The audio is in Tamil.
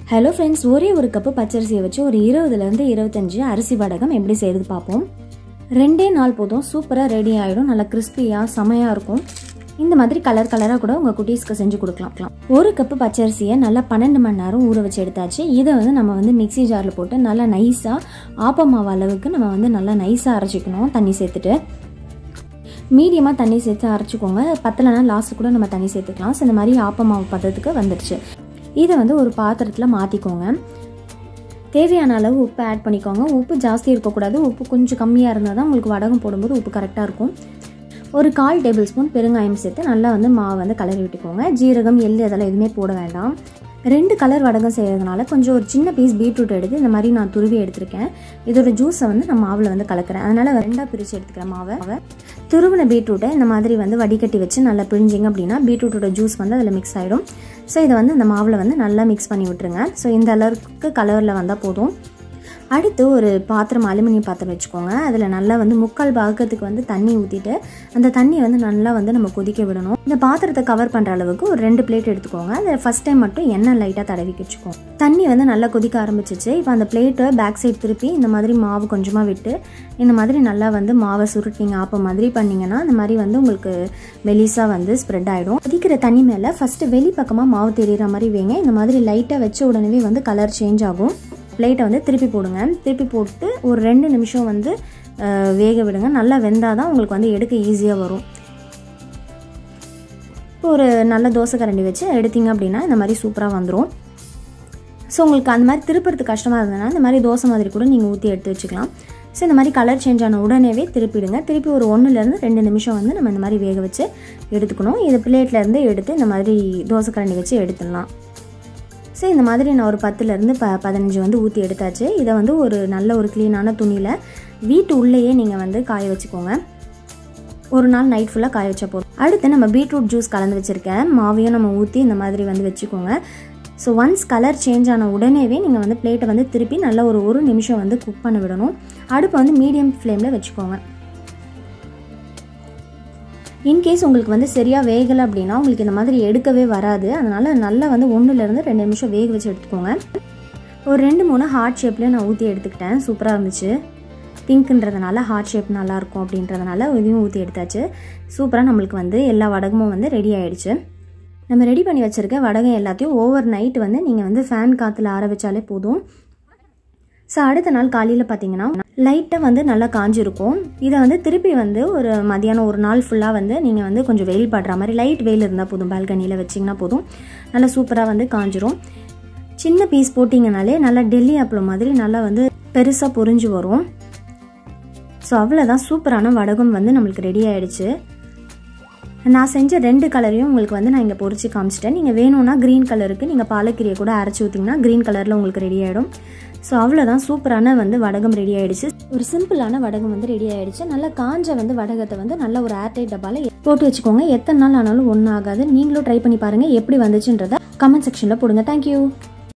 ஹலோ ஃப்ரெண்ட்ஸ் ஒரே ஒரு கப்பு பச்சரிசியை வச்சு ஒரு இருபதுலேருந்து இருபத்தஞ்சு அரிசி வடகம் எப்படி செய்கிறது பார்ப்போம் ரெண்டே நாள் போதும் சூப்பராக ரெடி ஆகிடும் நல்லா கிறிஸ்பியாக செமையாக இருக்கும் இந்த மாதிரி கலர் கலராக கூட உங்கள் குட்டீஸ்க்கு செஞ்சு கொடுக்கலாம் ஒரு கப்பு பச்சரிசியை நல்லா பன்னெண்டு மணி நேரம் ஊற வச்சு எடுத்தாச்சு இதை வந்து நம்ம வந்து மிக்ஸி ஜாரில் போட்டு நல்லா நைஸாக ஆப்பமாவு அளவுக்கு நம்ம வந்து நல்லா நைஸாக அரைச்சிக்கணும் தண்ணி சேர்த்துட்டு மீடியமாக தண்ணி சேர்த்து அரைச்சிக்கோங்க பத்தலைனா லாஸ்ட்டு கூட நம்ம தண்ணி சேர்த்துக்கலாம் ஸோ இந்த மாதிரி ஆப்பமாவு பதத்துக்கு வந்துடுச்சு இதை வந்து ஒரு பாத்திரத்தில் மாற்றிக்கோங்க தேவையான அளவு உப்பு ஆட் பண்ணிக்கோங்க உப்பு ஜாஸ்தி இருக்கக்கூடாது உப்பு கொஞ்சம் கம்மியாக இருந்தால் தான் உங்களுக்கு வடகம் போடும்போது உப்பு கரெக்டாக இருக்கும் ஒரு கால் டேபிள் ஸ்பூன் பெருங்காயம் சேர்த்து நல்லா வந்து மாவு வந்து கலரி விட்டுக்கோங்க ஜீரகம் எள்ளு அதெல்லாம் எதுவுமே போட வேண்டாம் ரெண்டு கலர் வடகம் செய்கிறதுனால கொஞ்சம் ஒரு சின்ன பீஸ் பீட்ரூட் எடுத்து இந்த மாதிரி நான் துருவி எடுத்திருக்கேன் இதோட ஜூஸை வந்து நான் மாவில் வந்து கலக்கிறேன் அதனால் ரெண்டாக பிரித்து எடுத்துக்கிறேன் மாவை துருவின பீட்ரூட்டை இந்த மாதிரி வந்து வடிகட்டி வச்சு நல்லா பிழிஞ்சிங்க அப்படின்னா பீட்ரூட்டோட ஜூஸ் வந்து அதில் மிக்ஸ் ஆகிடும் ஸோ இதை வந்து இந்த மாவில் வந்து நல்லா மிக்ஸ் பண்ணி விட்டுருங்க ஸோ இந்த அளவுக்கு கலரில் வந்தால் போதும் அடுத்து ஒரு பாத்திரம் அலுமினியம் பாத்திரம் வச்சுக்கோங்க அதில் நல்லா வந்து முக்கால் பாகத்துக்கு வந்து தண்ணி ஊற்றிட்டு அந்த தண்ணி வந்து நல்லா வந்து நம்ம கொதிக்க விடணும் இந்த பாத்திரத்தை கவர் பண்ணுற அளவுக்கு ஒரு ரெண்டு பிளேட் எடுத்துக்கோங்க அதில் ஃபஸ்ட் டைம் மட்டும் எண்ணெய் லைட்டாக தடவி வச்சுக்கோங்க தண்ணி வந்து நல்லா கொதிக்க ஆரம்பிச்சிச்சு இப்போ அந்த பிளேட்டை பேக் சைடு திருப்பி இந்த மாதிரி மாவு கொஞ்சமாக விட்டு இந்த மாதிரி நல்லா வந்து மாவை சுருட்டிங்க ஆப்ப மாதிரி பண்ணிங்கன்னா இந்த மாதிரி வந்து உங்களுக்கு மெலிசாக வந்து ஸ்ப்ரெட் ஆகிடும் கொதிக்கிற தண்ணி மேலே ஃபஸ்ட்டு வெளி பக்கமாக மாவு தெரிகிற மாதிரி வைங்க இந்த மாதிரி லைட்டாக வச்ச உடனே வந்து கலர் சேஞ்ச் ஆகும் பிளேட்டை வந்து திருப்பி போடுங்க திருப்பி போட்டு ஒரு ரெண்டு நிமிஷம் வந்து வேக விடுங்க நல்லா வெந்தால் தான் உங்களுக்கு வந்து எடுக்க ஈஸியாக வரும் இப்போ ஒரு நல்ல தோசை கரண்டி வச்சு எடுத்தீங்க அப்படின்னா இந்த மாதிரி சூப்பராக வந்துடும் ஸோ உங்களுக்கு அந்த மாதிரி திருப்புறதுக்கு கஷ்டமாக இருந்ததுன்னா இந்த மாதிரி தோசை மாதிரி கூட நீங்கள் ஊற்றி எடுத்து வச்சுக்கலாம் ஸோ இந்த மாதிரி கலர் சேஞ்ச் ஆன உடனேவே திருப்பிடுங்க திருப்பி ஒரு ஒன்றுலேருந்து ரெண்டு நிமிஷம் வந்து நம்ம இந்த மாதிரி வேக வச்சு எடுத்துக்கணும் இது பிளேட்லேருந்து எடுத்து இந்த மாதிரி தோசை கரண்டி வச்சு எடுத்துடலாம் ஸோ இந்த மாதிரி நான் ஒரு பத்துலேருந்து ப பதினஞ்சு வந்து ஊற்றி எடுத்தாச்சு இதை வந்து ஒரு நல்ல ஒரு க்ளீனான துணியில் வீட்டு உள்ளேயே நீங்கள் வந்து காய வச்சுக்கோங்க ஒரு நாள் நைட் ஃபுல்லாக காய வச்ச போதும் அடுத்து நம்ம பீட்ரூட் ஜூஸ் கலந்து வச்சுருக்கேன் மாவையும் நம்ம ஊற்றி இந்த மாதிரி வந்து வச்சுக்கோங்க ஸோ ஒன்ஸ் கலர் சேஞ்ச் ஆன உடனேவே நீங்கள் வந்து பிளேட்டை வந்து திருப்பி நல்லா ஒரு ஒரு நிமிஷம் வந்து குக் பண்ண விடணும் அடுப்பை வந்து மீடியம் ஃப்ளேமில் வச்சுக்கோங்க இன்கேஸ் உங்களுக்கு வந்து சரியாக வேகலை அப்படின்னா உங்களுக்கு இந்த மாதிரி எடுக்கவே வராது அதனால் நல்லா வந்து ஒன்றுலேருந்து ரெண்டு நிமிஷம் வேக வச்சு எடுத்துக்கோங்க ஒரு ரெண்டு மூணு ஹார்ட் ஷேப்லேயும் நான் ஊற்றி எடுத்துக்கிட்டேன் சூப்பராக இருந்துச்சு பிங்க்ன்றதுனால ஹார்ட் ஷேப் நல்லாயிருக்கும் அப்படின்றதுனால இதையும் ஊற்றி எடுத்தாச்சு சூப்பராக நம்மளுக்கு வந்து எல்லா வடகமும் வந்து ரெடி ஆகிடுச்சு நம்ம ரெடி பண்ணி வச்சுருக்க வடகம் எல்லாத்தையும் ஓவர் நைட் வந்து நீங்கள் வந்து ஃபேன் காற்றுல ஆற வச்சாலே போதும் ஸோ அடுத்த நாள் காலையில் பார்த்தீங்கன்னா லைட்டாக வந்து நல்லா காஞ்சிருக்கும் இதை வந்து திருப்பி வந்து ஒரு மதியானம் ஒரு நாள் ஃபுல்லாக வந்து நீங்கள் வந்து கொஞ்சம் வெயில் படுற மாதிரி லைட் வெயில் இருந்தால் போதும் பால்கனியில் வச்சிங்கன்னா போதும் நல்லா சூப்பராக வந்து காஞ்சிரும் சின்ன பீஸ் போட்டிங்கனாலே நல்லா டெல்லி அப்பளம் மாதிரி நல்லா வந்து பெருசாக பொறிஞ்சு வரும் ஸோ அவ்வளோதான் சூப்பரான வடகம் வந்து நம்மளுக்கு ரெடி ஆகிடுச்சு நான் செஞ்ச ரெண்டு கலரையும் உங்களுக்கு வந்து நான் இங்கே பொறிச்சு காமிச்சிட்டேன் நீங்கள் வேணும்னா க்ரீன் கலருக்கு நீங்கள் பாலக்கீரையை கூட அரைச்சி ஊற்றிங்கன்னா க்ரீன் கலரில் உங்களுக்கு ரெடி ஆகிடும் ஸோ அவ்வளோதான் சூப்பரான வந்து வடகம் ரெடி ஆகிடுச்சு ஒரு சிம்பிளான வடகம் வந்து ரெடி ஆகிடுச்சு நல்லா காஞ்ச வந்து வடகத்தை வந்து நல்ல ஒரு ஏர்டைட் டப்பாவில் போட்டு வச்சுக்கோங்க எத்தனை நாள் ஆனாலும் ஒன்றும் ஆகாது நீங்களும் ட்ரை பண்ணி பாருங்கள் எப்படி வந்துச்சுன்றதை கமெண்ட் செக்ஷனில் போடுங்க தேங்க்யூ